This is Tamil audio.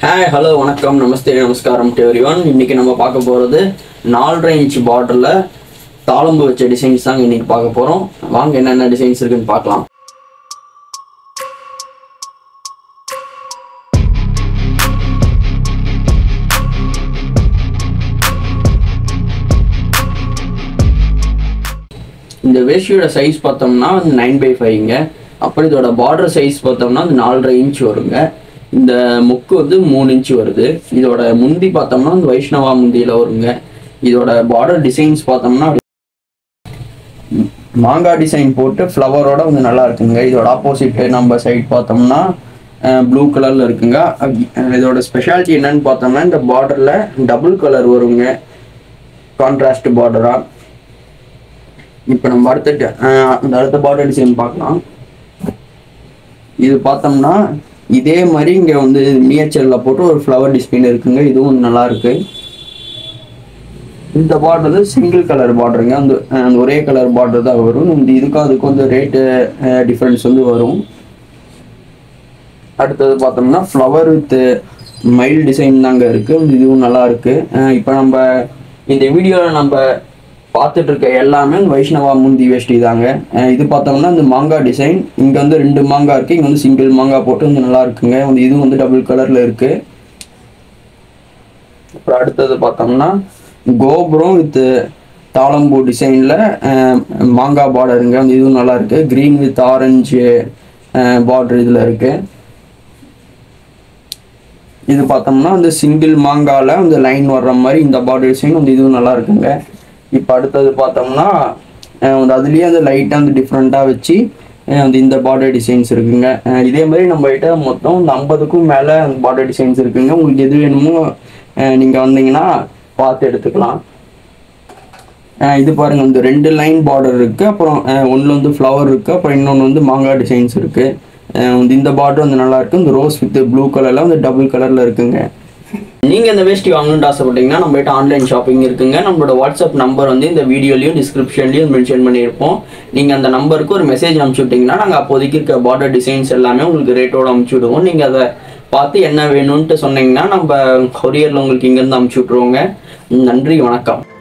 ஹாய் ஹலோ வணக்கம் நமஸ்தே நமஸ்காரம் டு எவ்ரிவன் இன்னைக்கு நம்ம பார்க்க போகிறது நாலரை இன்ச் பார்டரில் தாளம்பு வச்ச டிசைன்ஸ் தாங்க இன்னைக்கு பார்க்க போகிறோம் வாங்க என்னென்ன டிசைன்ஸ் இருக்குன்னு பார்க்கலாம் இந்த வேஷ்டியோட சைஸ் பார்த்தோம்னா வந்து நைன் பை ஃபைவ்ங்க அப்புறம் இதோட பார்டர் சைஸ் பார்த்தோம்னா வந்து நாலரை இன்ச் வருங்க இந்த முக்கு வந்து மூணு இன்ச் வருது இதோட முந்தி பார்த்தோம்னா வந்து வைஷ்ணவா முந்தியில் வருங்க இதோட பார்டர் டிசைன்ஸ் பார்த்தோம்னா அப்படி மாங்காய் டிசைன் போட்டு ஃப்ளவரோட வந்து நல்லா இருக்குங்க இதோட ஆப்போசிட் நம்ம சைட் பார்த்தோம்னா ப்ளூ கலரில் இருக்குங்க அஹ் இதோட ஸ்பெஷாலிட்டி என்னன்னு பார்த்தோம்னா இந்த பார்டரில் டபுள் கலர் வருங்க கான்ட்ராஸ்ட் பார்டராக இப்போ நம்ம அடுத்த அஹ் அந்த அடுத்த பார்டர் டிசைன் பார்க்கலாம் இது பார்த்தோம்னா இதே மாதிரி இங்கே வந்து மினியேச்சரில் போட்டு ஒரு ஃப்ளவர் டிசைன் இருக்குங்க இதுவும் நல்லா இருக்கு இந்த பார்டர் வந்து சிங்கிள் கலர் பார்டருங்க அந்த அந்த ஒரே கலர் பார்டர் தான் வரும் இந்த இதுக்கும் அதுக்கும் வந்து ரேட்டு டிஃப்ரென்ஸ் வந்து வரும் அடுத்தது பார்த்தோம்னா ஃப்ளவர் வித் மைல் டிசைன் தாங்க இருக்கு இதுவும் நல்லா இருக்கு இப்போ நம்ம இந்த வீடியோவில் நம்ம பார்த்துட்டு இருக்க எல்லாமே இந்த வைஷ்ணவா முந்தி வேஷ்டி தாங்க அஹ் இது பார்த்தோம்னா இந்த மாங்காய் டிசைன் இங்கே வந்து ரெண்டு மாங்காய் இருக்கு இங்கே வந்து சிங்கிள் மாங்காய் போட்டு வந்து நல்லா இருக்குங்க வந்து இதுவும் வந்து டபுள் கலர்ல இருக்கு அப்புறம் அடுத்தது பார்த்தோம்னா கோபுரம் வித் தாளம்பூ டிசைனில் மாங்காய் பார்டருங்க வந்து இதுவும் நல்லா இருக்கு க்ரீன் வித் ஆரஞ்சு பார்டர் இதில் இருக்கு இது பார்த்தோம்னா அந்த சிங்கிள் மாங்கால அந்த லைன் வர்ற மாதிரி இந்த பார்டர் டிசைன் வந்து இதுவும் நல்லா இருக்குங்க இப்போ அடுத்தது பார்த்தோம்னா அஹ் வந்து அதுலேயே அந்த லைட்டாக வந்து டிஃப்ரெண்ட்டாக வச்சு அஹ் வந்து இந்த பார்டர் டிசைன்ஸ் இருக்குங்க அஹ் இதே மாதிரி நம்ம கிட்ட மொத்தம் இந்த ஐம்பதுக்கும் மேலே பார்டர் டிசைன்ஸ் இருக்குங்க உங்களுக்கு எது வேணுமோ நீங்கள் வந்தீங்கன்னா பார்த்து எடுத்துக்கலாம் அஹ் இது பாருங்க இந்த ரெண்டு லைன் பார்டர் இருக்கு அப்புறம் ஒன்றில் வந்து ஃப்ளவர் இருக்கு அப்புறம் இன்னொன்று வந்து மாங்காய் டிசைன்ஸ் இருக்கு அஹ் வந்து இந்த பார்டர் வந்து நல்லா இருக்கு இந்த ரோஸ் வித் ப்ளூ கலர்ல வந்து டபுள் கலர்ல இருக்குங்க நீங்க இந்த வேஷ்டி வாங்கணும்னு ஆசைப்பட்டீங்கன்னா நம்ம கிட்ட ஆன்லைன் ஷாப்பிங் இருக்குங்க நம்மளோட வாட்ஸ்அப் நம்பர் வந்து இந்த வீடியோலயும் டிஸ்கிரிப்ஷன்லயும் மென்ஷன் பண்ணியிருப்போம் நீங்க அந்த நம்பருக்கு ஒரு மெசேஜ் அனுப்பிச்சு விட்டீங்கன்னா நாங்கள் அப்போதைக்கு இருக்க பார்டர் டிசைன்ஸ் எல்லாமே உங்களுக்கு ரேட்டோட அனுப்பிச்சு விடுவோம் நீங்க அதை பார்த்து என்ன வேணும்ன்ட்டு சொன்னீங்கன்னா நம்ம கொரியர்ல உங்களுக்கு இங்கேருந்து அனுப்பிச்சு விட்ருவோங்க நன்றி வணக்கம்